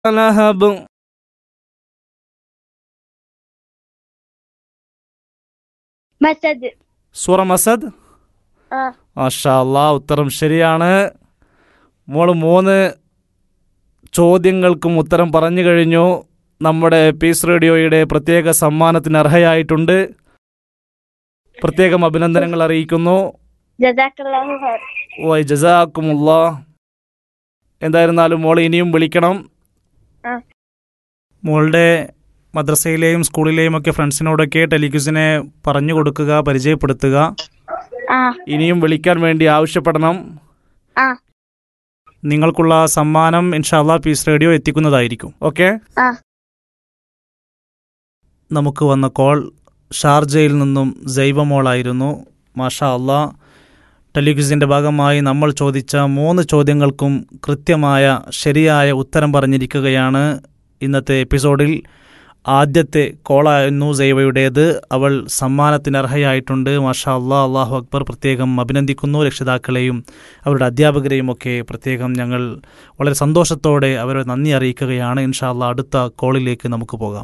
لهب മസദ് സൂറ മസദ് ആ മാഷാ അല്ലാ ഉത്തരം ശരിയാണ് മോള് മൂന്ന് ചോദ്യങ്ങൾക്കും ഉത്തരം പറഞ്ഞു കഴിഞ്ഞു നമ്മുടെ പീസ് റേഡിയോയുടെ പ്രത്യേക സമ്മാനത്തിന് അർഹയായിട്ടുണ്ട് പ്രത്യേകം അഭിനന്ദനങ്ങൾ അറിയിക്കുന്നു ജസാക്കല്ലാഹു ഖൈർ വൈ ജസാക്കുമുള്ള എന്തായിരുന്നാലും മോൾ ഇനിയും വിളിക്കണം ആ മോളുടെ മദ്രസയിലെയും സ്കൂളിലെയും ഒക്കെ ഫ്രണ്ട്സിനോടൊക്കെ ടെലിക്യൂസിനെ പറഞ്ഞു കൊടുക്കുക പരിചയപ്പെടുത്തുക ആ ഇനിയും വിളിക്കാൻ വേണ്ടി ആവശ്യപ്പെടണം ആ നിങ്ങൾക്കുള്ള സമ്മാനം ഇൻഷാല്ല പീസ് റേഡിയോ എത്തിക്കുന്നതായിരിക്കും ഓക്കെ ആ നമുക്ക് വന്ന കോൾ ഷാർജയിൽ നിന്നും ജൈവമോളായിരുന്നു മാഷാ അള്ളാ ടെലിക്വിസിൻ്റെ ഭാഗമായി നമ്മൾ ചോദിച്ച മൂന്ന് ചോദ്യങ്ങൾക്കും കൃത്യമായ ശരിയായ ഉത്തരം പറഞ്ഞിരിക്കുകയാണ് ഇന്നത്തെ എപ്പിസോഡിൽ ആദ്യത്തെ കോളായിരുന്നു സൈവയുടേത് അവൾ സമ്മാനത്തിന് അർഹയായിട്ടുണ്ട് മാഷാ അള്ളാ അള്ളാഹു അക്ബർ പ്രത്യേകം അഭിനന്ദിക്കുന്നു രക്ഷിതാക്കളെയും അവരുടെ അധ്യാപകരെയും ഒക്കെ പ്രത്യേകം ഞങ്ങൾ വളരെ സന്തോഷത്തോടെ അവരെ നന്ദി അറിയിക്കുകയാണ് ഇൻഷാ അള്ളാ അടുത്ത കോളിലേക്ക് നമുക്ക് പോകാം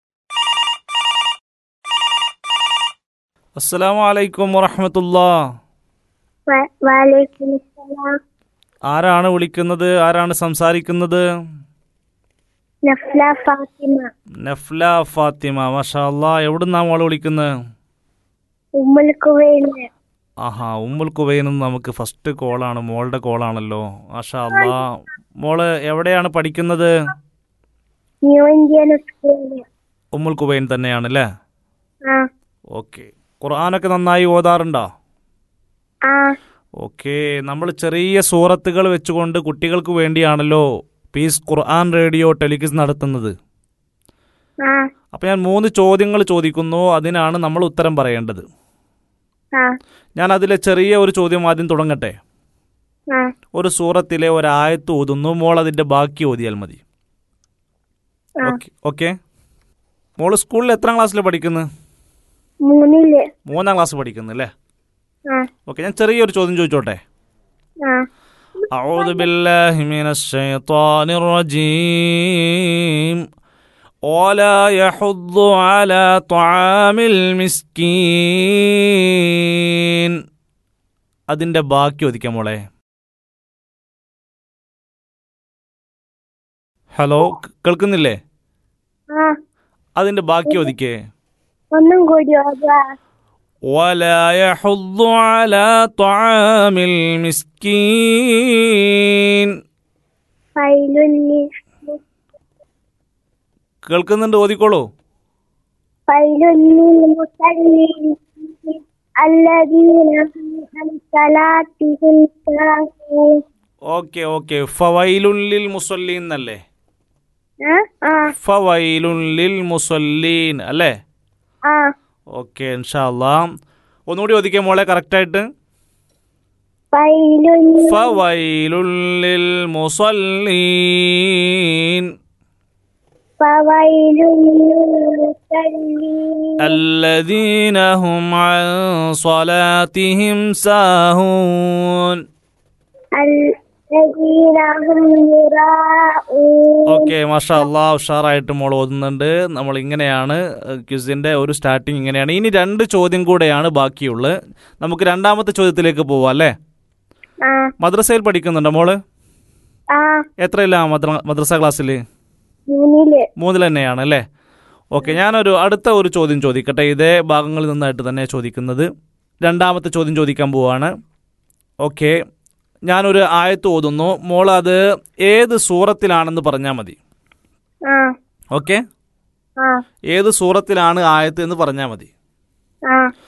അസ്സലാമു അലൈക്കും വറഹമത്തുല്ലാ വ- വലൈക്കും അസ്സലാം ആരാണ് വിളിക്കുന്നത് ആരാണ് സംസാരിക്കുന്നത് നഫ്ല ഫാത്തിമ നഫ്ല ഫാത്തിമ മാഷാ അല്ലാ എവിടുന്നാ മോള് വിളിക്കുന്നത് ഉമ്മുൽ കുവൈന് ആഹാ ഉമ്മുൽ കുവയിൽ നിന്ന് നമുക്ക് ഫസ്റ്റ് കോളാണ് മോളുടെ കോളാണല്ലോ മാഷാ അല്ലാ മോള് എവിടെയാണ് പഠിക്കുന്നത് ന്യൂ ഇന്ത്യൻ സ്കൂളില് ഉമ്മുൽ കുവൈൻ തന്നെയാണല്ലേ ആ ഓക്കെ ഖുർആാനൊക്കെ നന്നായി ഓതാറുണ്ടോ ആ ഓക്കെ നമ്മൾ ചെറിയ സൂറത്തുകൾ വെച്ചുകൊണ്ട് കുട്ടികൾക്ക് വേണ്ടിയാണല്ലോ പീസ് ഖുർആൻ റേഡിയോ ടെലിക്വിസ് നടത്തുന്നത് ആ അപ്പോൾ ഞാൻ മൂന്ന് ചോദ്യങ്ങൾ ചോദിക്കുന്നു അതിനാണ് നമ്മൾ ഉത്തരം പറയേണ്ടത് ആ ഞാൻ അതിലെ ചെറിയ ഒരു ചോദ്യം ആദ്യം തുടങ്ങട്ടെ ആ ഒരു സൂറത്തിലെ ഒരായത്ത് ഓതുന്നു മോൾ അതിൻ്റെ ബാക്കി ഓതിയാൽ മതി ആ ഓക്കെ ഓക്കെ മോള് സ്കൂളിൽ എത്രാം ക്ലാസ്സിൽ പഠിക്കുന്നത് മൂന്നില് മൂന്നാം ക്ലാസ് പഠിക്കുന്നു അല്ലേ ആ ഓക്കെ ഞാൻ ചെറിയൊരു ചോദ്യം ചോദിച്ചോട്ടെ ആ أعوذ بالله من الشيطان الرجيم ولا يحض على طعام المسكين അതിൻ്റെ ബാക്കി ഒതിക്കാം മോളെ ഹലോ ക- കേൾക്കുന്നില്ലേ ആ അതിൻ്റെ ബാക്കി ഒതിക്കേ ഒന്നും കൂടി ഓതുക ولا يحض على طعام المسكين ഫൈലുല്ലി കേൾക്കുന്നുണ്ട് ഓതിക്കോളൂ ഫൈലുല്ലി മുസല്ലീൻ الذين هم عن صلاتهم ساهون ഓക്കെ ഓക്കെ ഫവൈലുല്ലിൽ മുസല്ലീൻ എന്നല്ലേ ആ ആ ഫവൈലുല്ലിൽ മുസല്ലീൻ അല്ലേ ആ ഓക്കെ ഇൻഷാല്ലാ ഒന്നുകൂടി ഒതുക്കിയ മോളെ കറക്റ്റായിട്ട് ഫൈലുല്ലി ഫവൈലുല്ലിൽ മുസല്ലീൻ فويل للمصلين الذين هم عن صلاتهم ساهون الذين هم يراءون ഓക്കെ മാഷാ അല്ലാ ഉഷാറായിട്ട് മോൾ ഓതുന്നുണ്ട് നമ്മൾ ഇങ്ങനെയാണ് ക്വിസിന്റെ ഒരു സ്റ്റാർട്ടിങ് ഇങ്ങനെയാണ് ഇനി രണ്ട് ചോദ്യം കൂടെയാണ് ബാക്കിയുള്ളത് നമുക്ക് രണ്ടാമത്തെ ചോദ്യത്തിലേക്ക് പോവാം അല്ലേ ആ മദ്രസയിൽ പഠിക്കുന്നുണ്ടോ മോള് ആ എത്രയില്ല മദ്ര മദ്രസ ക്ലാസ്സിൽ മൂന്നില് മൂന്നിൽ തന്നെയാണ് അല്ലേ ഓക്കെ ഞാനൊരു അടുത്ത ഒരു ചോദ്യം ചോദിക്കട്ടെ ഇതേ ഭാഗങ്ങളിൽ നിന്നായിട്ട് തന്നെ ചോദിക്കുന്നത് രണ്ടാമത്തെ ചോദ്യം ചോദിക്കാൻ പോവാണ് ഓക്കെ ഞാനൊരു ആയത്ത് ഓതുന്നു മോൾ അത് ഏത് സൂറത്തിലാണെന്ന് പറഞ്ഞാൽ മതി ആ ഓക്കെ ആ ഏത് സൂറത്തിലാണ് ആയത്ത് എന്ന് പറഞ്ഞാൽ മതി ആ